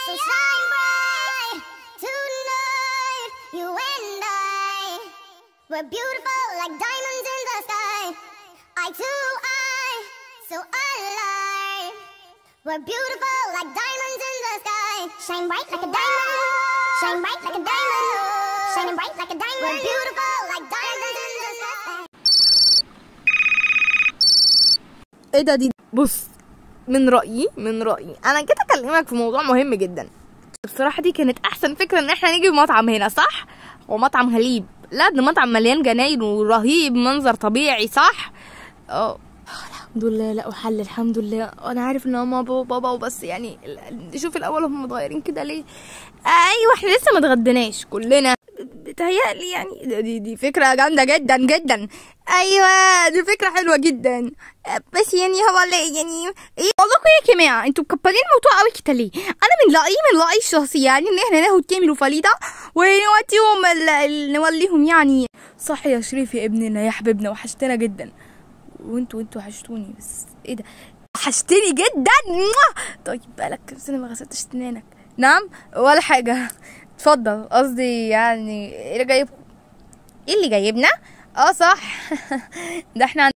So shine bright tonight, you and I. We're beautiful like diamonds in the sky. Eye to eye, so alive. We're beautiful like diamonds in the sky. Shine bright like a diamond. Shine bright like a diamond. Shining bright like a diamond. We're beautiful like diamonds in the sky. ايه ده دي بص من رأيي من رأيي انا جيت اكلمك في موضوع مهم جدا بصراحة دي كانت احسن فكرة ان احنا نيجي مطعم هنا صح هو مطعم غريب لا ده مطعم مليان جناين ورهيب منظر طبيعي صح اه الحمد لله لا وحل الحمد لله انا عارف ان هما بابا بابا وبس يعني ال- شوف الاول هم متغيرين كده ليه ايوه احنا لسه ما اتغديناش كلنا بتهيألي يعني ده- دي دي فكرة جامدة جدا جدا ايوه دي فكرة حلوة جدا بس يعني هو اللي يعني ايه والله يا جماعة انتوا مكبرين الموضوع قوي كده ليه انا من رأيي من رأيي الشخصي يعني ان احنا ناخد كامل وفريدة ونوديهم ال- ال- نوليهم يعني صح يا شريف يا ابننا يا حبيبنا وحشتنا جدا وانتوا وانتوا وحشتوني بس ايه ده وحشتني جدا موah! طيب بقالك كام سنه ما غسلتش سنانك نعم ولا حاجه اتفضل قصدي يعني ايه اللي جايبكم ايه اللي جايبنا اه صح ده احنا